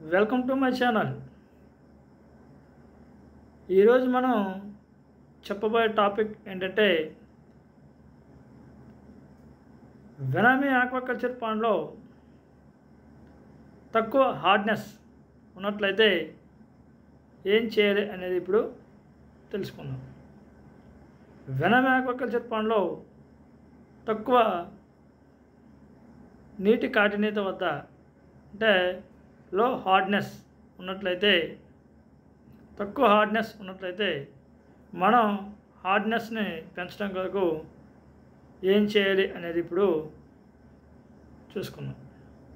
welcome to my channel ఈరోజు మనం చెప్పబోయే టాపిక్ ఏంటంటే వెనామీ ఆక్వాకల్చర్ పాండ్లో తక్కువ హార్డ్నెస్ ఉన్నట్లయితే ఏం చేయాలి అనేది ఇప్పుడు తెలుసుకుందాం వెనమ్ ఆక్వాకల్చర్ పాండ్లో తక్కువ నీటి కాఠిన్యత వద్ద అంటే లో హార్డ్నెస్ ఉన్నట్లయితే తక్కువ హార్డ్నెస్ ఉన్నట్లయితే మనం హార్డ్నెస్ని పెంచడం కొరకు ఏం చేయాలి అనేది ఇప్పుడు చూసుకుందాం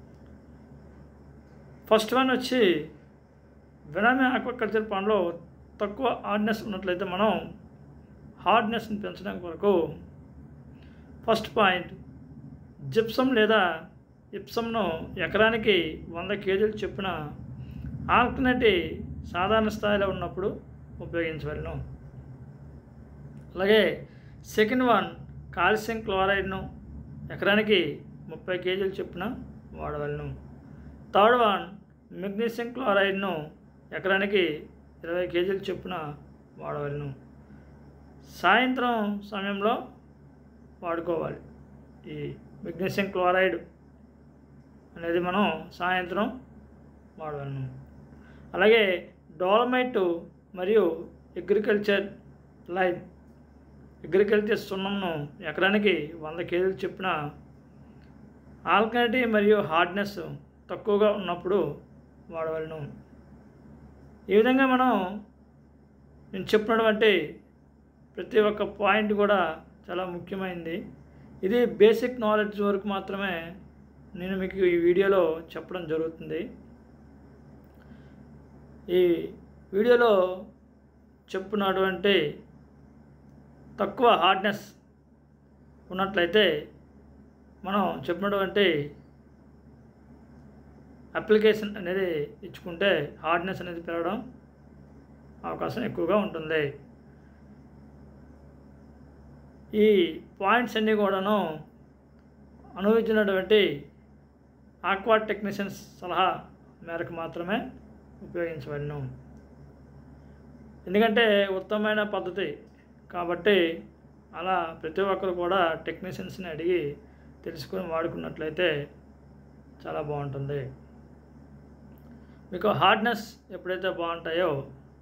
ఫస్ట్ వన్ వచ్చి వెనమే ఆక్వాకల్చర్ పాండ్లో తక్కువ హార్డ్నెస్ ఉన్నట్లయితే మనం హార్డ్నెస్ని పెంచడం కొరకు ఫస్ట్ పాయింట్ జిప్సమ్ లేదా ఇప్సమ్ను ఎకరానికి వంద కేజీలు చొప్పున ఆల్కనటి సాధారణ స్థాయిలో ఉన్నప్పుడు ఉపయోగించవలను అలాగే సెకండ్ వన్ కాల్షియం క్లోరైడ్ను ఎకరానికి ముప్పై కేజీలు చొప్పున వాడవలను థర్డ్ వన్ మెగ్నీషియం క్లోరైడ్ను ఎకరానికి ఇరవై కేజీలు చొప్పున వాడవలను సాయంత్రం సమయంలో వాడుకోవాలి ఈ మెగ్నీషియం క్లోరైడ్ అనేది మనం సాయంత్రం వాడవలను అలాగే డోలమైట్ మరియు అగ్రికల్చర్ లైమ్ అగ్రికల్చర్ సున్నంను ఎకరానికి వంద కేజీలు చొప్పున ఆల్కలిటీ మరియు హార్డ్నెస్ తక్కువగా ఉన్నప్పుడు వాడవలను ఈ విధంగా మనం నేను చెప్పినటువంటి ప్రతి ఒక్క పాయింట్ కూడా చాలా ముఖ్యమైనది ఇది బేసిక్ నాలెడ్జ్ వరకు మాత్రమే నేను మీకు ఈ వీడియోలో చెప్పడం జరుగుతుంది ఈ వీడియోలో చెప్పున్నటువంటి తక్కువ హార్డ్నెస్ ఉన్నట్లయితే మనం చెప్పినటువంటి అప్లికేషన్ అనేది ఇచ్చుకుంటే హార్డ్నెస్ అనేది పెరగడం అవకాశం ఎక్కువగా ఉంటుంది ఈ పాయింట్స్ అన్నీ కూడాను అనుభవించినటువంటి ఆక్వా టెక్నీషియన్స్ సలహా మేరకు మాత్రమే ఉపయోగించబడను ఎందుకంటే ఉత్తమమైన పద్ధతి కాబట్టి అలా ప్రతి ఒక్కరు కూడా టెక్నీషియన్స్ని అడిగి తెలుసుకొని వాడుకున్నట్లయితే చాలా బాగుంటుంది మీకు హార్డ్నెస్ ఎప్పుడైతే బాగుంటాయో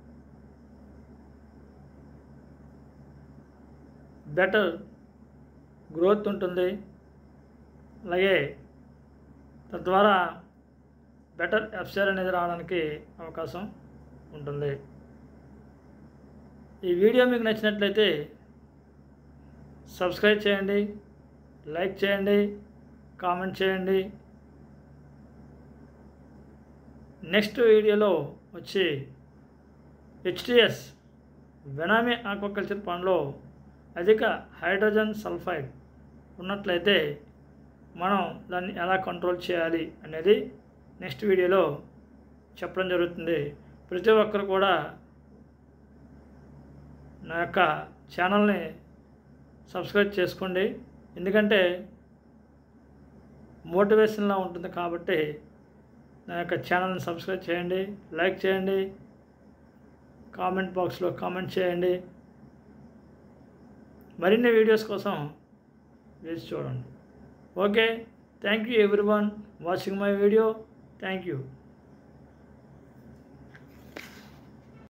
బెటర్ గ్రోత్ ఉంటుంది అలాగే తద్వారా బెటర్ ఎఫ్సర్ అనేది రావడానికి అవకాశం ఉంటుంది ఈ వీడియో మీకు నచ్చినట్లయితే సబ్స్క్రైబ్ చేయండి లైక్ చేయండి కామెంట్ చేయండి నెక్స్ట్ వీడియోలో వచ్చి హెచ్టిఎస్ వెనామీ ఆక్వాకల్చర్ పండ్లో అధిక హైడ్రోజన్ సల్ఫైడ్ ఉన్నట్లయితే మనం దాన్ని ఎలా కంట్రోల్ చేయాలి అనేది నెక్స్ట్ వీడియోలో చెప్పడం జరుగుతుంది ప్రతి ఒక్కరు కూడా నా యొక్క ఛానల్ని సబ్స్క్రైబ్ చేసుకోండి ఎందుకంటే మోటివేషన్లా ఉంటుంది కాబట్టి నా యొక్క ఛానల్ని సబ్స్క్రైబ్ చేయండి లైక్ చేయండి కామెంట్ బాక్స్లో కామెంట్ చేయండి మరిన్ని వీడియోస్ కోసం వేసి చూడండి okay thank you everyone watching my video thank you